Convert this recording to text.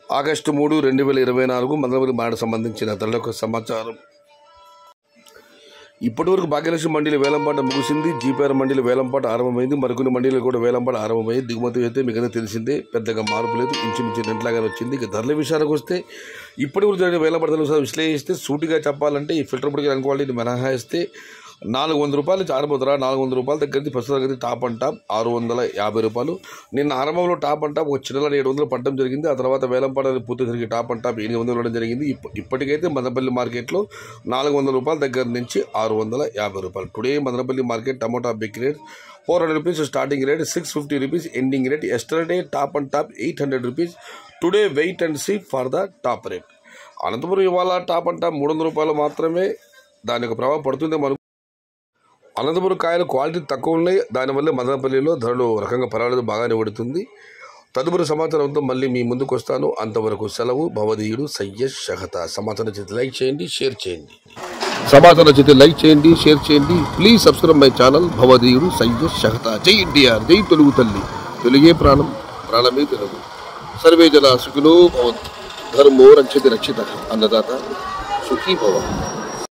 August మూడు రెండు వేల ఇరవై నాలుగు మంగళవారం మాట సంబంధించిన ధరలకు సమాచారం ఇప్పటివరకు భాగ్యలక్ష్మి మండలి వేలంపాట ముగిసింది జీపీఆర్ మండలి వేలంపాట ఆరంభమైంది మరికొన్ని మండలిలో కూడా వేలంపాట ఆరంభమైంది దిగుమతి అయితే మీకు తెలిసిందే పెద్దగా మార్పు లేదు ఇంచుమించు రెంట్లాగానే వచ్చింది ఇక ధరల విషయానికి వస్తే ఇప్పటి వరకు జరిగిన వేలంపాట ధరలు విశ్లేషిస్తే సూటిగా చెప్పాలంటే ఈ ఫిల్టర్ పొడికి రన్ క్వాలిటీని మినహాయిస్తే నాలుగు వందల రూపాయలు నుంచి ఆరంభ ధర నాలుగు వందల రూపాయల దగ్గర నుంచి ప్రస్తుత దగ్గర టాప్ అండ్ టాప్ ఆరు వందల యాభై రూపాయలు నిన్న ఆరంభంలో టాప్ అండ్ టాప్ ఒక చిన్న ఏడు వందలు పడడం జరిగింది ఆ తర్వాత వేలంపాట పూర్తి జరిగి టాప్ అండ్ టాప్ ఎనిమిది వందలు ఇవ్వడం జరిగింది ఇప్ప- ఇప్పటికైతే మదనపల్లి మార్కెట్లో నాలుగు వందల రూపాయల దగ్గర నుంచి ఆరు వందల యాభై రూపాయలు today Madanapalle market tomato big rate four hundred rupees starting rate six fifty rupees ending rate yesterday top and top eight hundred rupees today wait and see for the top rate Anantapuram ఇవాళ టాప్ అండ్ టాప్ మూడు వందల రూపాయలు మాత్రమే దాని యొక్క ప్రభావం పడుతుందేమో అను- అనంతపురం కాయలు క్వాలిటీ తక్కువ ఉన్నాయి దానివల్ల మదనపల్లిలో ధరలు ఒక రకంగా పర్వాలేదు బాగానే పడుతుంది తదుపరి సమాచారంతో మళ్ళీ మీ ముందుకు వస్తాను అంతవరకు సెలవు భవదీయుడు సయ్యద్ షహత సమాచారం చేతి లైక్ చేయండి షేర్ చేయండి సమాచారం చేతి లైక్ చేయండి షేర్ చేయండి ప్లీజ్ సబ్స్క్రైబ్ మై ఛానల్ భవదీయుడు సయ్యద్ షహత జై ఎన్టీఆర్ జై తెలుగు తల్లి తెలుగే ప్రాణం ప్రాణమే తెలుగు సర్వే జన సుఖినో భవంతు ధర్మో రక్షతి రక్షిత అన్నదాత సుఖీ భవ